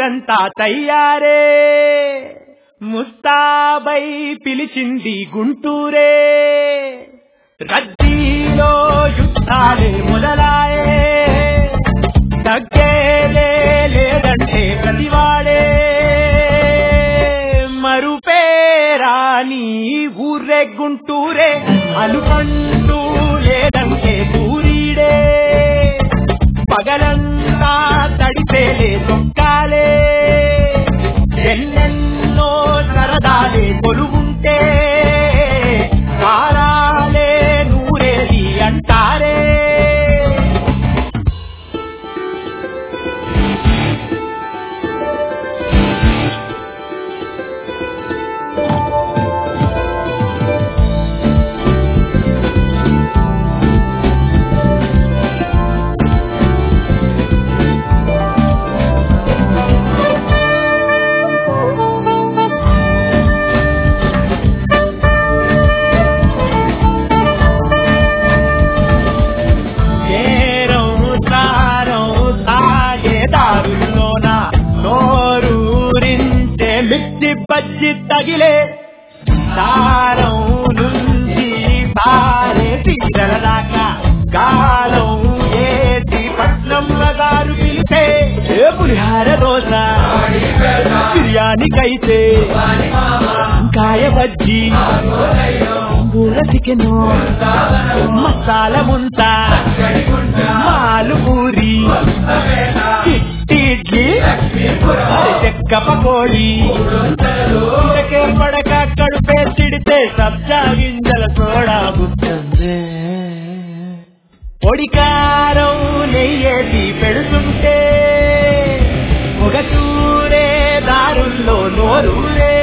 ఊరంతా తయ్యారే ముస్తాబై పిలిచింది గుంటూరే రద్దీలో యుద్ధాలే మొదలాయే తగ్గేలే లేదంటే ప్రతివాడే మరుపేరాని ఊరే గుంటూరే అనుకంటూ లేదంటే పూరీడే పగలంతా తడిపేలే తొక్కాలే ఎన్నెన్నో సరదాలే కొలువుంటే కారాలే నూరేది అంటారే నేరం తారం సాగే దారుల్లోన నోరూరించే మిర్చి బజ్జి తగిలే దారం నుంచి పారే తీరల దాకా గాలం ఏటి పట్నం గారు పిలితే ఏ పులిహార దోశ బిర్యానీకైతే కాయ బజ్జీ బూర చికెన్ మసాలా ముంత మాలు పూరి చిట్టి ఇడ్లీ చెక్క పకోడి ఇటకే పడక కడుపే తిడితే సబ్జా గింజల సోడా గుర్తుంది పొడికారం నెయ్యేసి పెడుతుంటే ఒక చూరే దారుల్లో నోరూరే